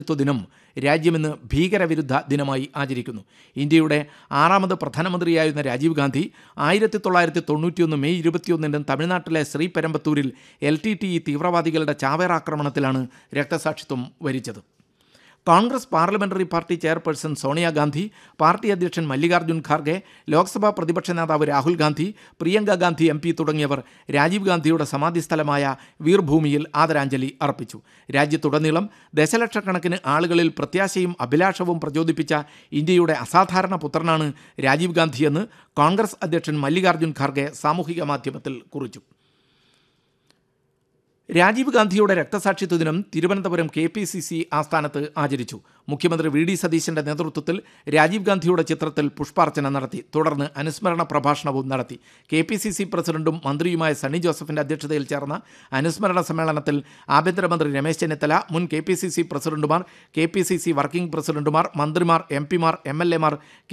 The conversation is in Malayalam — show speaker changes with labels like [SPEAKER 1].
[SPEAKER 1] ത്വ ദിനം രാജ്യമിന്ന് ഭീകരവിരുദ്ധ ദിനമായി ആചരിക്കുന്നു ഇന്ത്യയുടെ ആറാമത് പ്രധാനമന്ത്രിയായിരുന്ന രാജീവ് ഗാന്ധി ആയിരത്തി തൊള്ളായിരത്തി തൊണ്ണൂറ്റിയൊന്ന് മെയ് ഇരുപത്തിയൊന്നിന് തമിഴ്നാട്ടിലെ ശ്രീപെരമ്പത്തൂരിൽ എൽ ടി ടി ഇ തീവ്രവാദികളുടെ ചാവേറാക്രമണത്തിലാണ് രക്തസാക്ഷിത്വം വരിച്ചത് Congress parliamentary party chairperson Sonia Gandhi party അധ്യക്ഷൻ മല്ലികാർജ്ജുൻ ഖാർഗെ ലോക്സഭാ പ്രതിപക്ഷ നേതാവ് രാഹുൽ ഗാന്ധി പ്രിയങ്ക ഗാന്ധി എം പി തുടങ്ങിയവർ രാജീവ് ഗാന്ധിയുടെ സമാധി സ്ഥലമായ വീർഭൂമിയിൽ ആദരാഞ്ജലി അർപ്പിച്ചു രാജ്യത്തുടനീളം ദശലക്ഷക്കണക്കിന് ആളുകളിൽ പ്രത്യാശയും അഭിലാഷവും പ്രചോദിപ്പിച്ച ഇന്ത്യയുടെ അസാധാരണ പുത്രനാണ് രാജീവ് ഗാന്ധിയെന്ന് കോൺഗ്രസ് അധ്യക്ഷൻ മല്ലികാർജ്ജുൻ ഖാർഗെ സാമൂഹിക മാധ്യമത്തിൽ കുറിച്ചു രാജീവ് ഗാന്ധിയുടെ രക്തസാക്ഷിത്വ ദിനം Thiruvananthapuram K P C C ആസ്ഥാനത്ത് ആചരിച്ചു മുഖ്യമന്ത്രി വി ഡി സതീശന്റെ നേതൃത്വത്തിൽ രാജീവ് ഗാന്ധിയുടെ ചിത്രത്തിൽ പുഷ്പാർച്ചന നടത്തി തുടർന്ന് അനുസ്മരണ പ്രഭാഷണവും നടത്തി കെ പി സി സി പ്രസിഡന്റും മന്ത്രിയുമായ സണ്ണി ജോസഫിന്റെ അധ്യക്ഷതയിൽ ചേർന്ന അനുസ്മരണ സമ്മേളനത്തിൽ ആഭ്യന്തരമന്ത്രി രമേശ് ചെന്നിത്തല മുൻ കെ പി സി സി പ്രസിഡന്റുമാർ K P C C working പ്രസിഡന്റുമാർ മന്ത്രിമാർ എം പിമാർ എം എൽ എമാർ